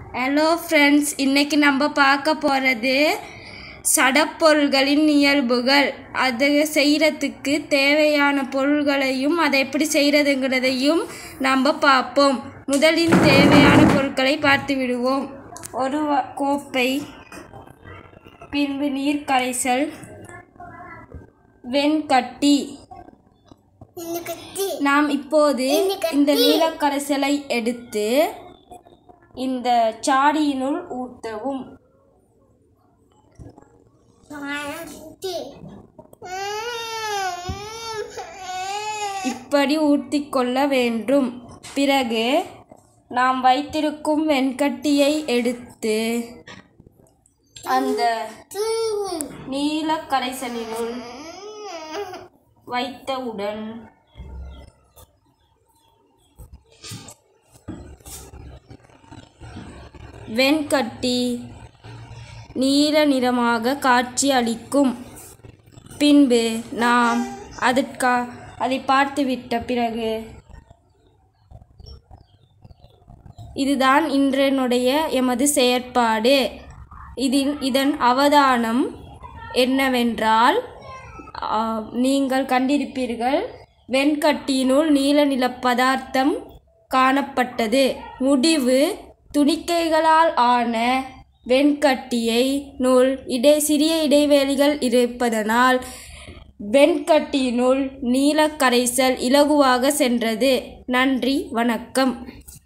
hello friends இன்னைக்கு நம்ம பார்க்க போகிறது சடப்பொருள்களின் இயல்புகள் அதை செய்கிறதுக்கு தேவையான பொருள்களையும் அதை எப்படி செய்கிறதுங்கிறதையும் நம்ம பார்ப்போம் முதலில் தேவையான பொருட்களை பார்த்து விடுவோம் ஒரு வ- கோப்பை பின்பு நீர் கரைசல் வெண்கட்டி நாம் இப்போது இந்த நீலக்கரைசலை எடுத்து இந்த சாடியினுள் ஊற்றவும் இப்படி ஊற்றிக்கொள்ள வேண்டும் பிறகு நாம் வைத்திருக்கும் வெண்கட்டியை எடுத்து அந்த நீலக்கரைசலினுள் வைத்தவுடன் வெண்கட்டி நீல நிறமாக காட்சி அளிக்கும் பின்பு நாம் அதற்கா அதை பார்த்துவிட்ட பிறகு இதுதான் இன்றனுடைய எமது செயற்பாடு இதில் இதன் அவதானம் என்னவென்றால் ஆ, நீங்கள் கண்டிருப்பீர்கள் வெண்கட்டியினுள் நீல நில பதார்த்தம் காணப்பட்டது முடிவு துணிக்கைகளால் ஆன வெண்கட்டியை நூல் இடை சிறிய இடைவெளிகள் இருப்பதனால் வெண்கட்டியினுள் நீலக்கரைசல் இலகுவாக சென்றது நன்றி வணக்கம்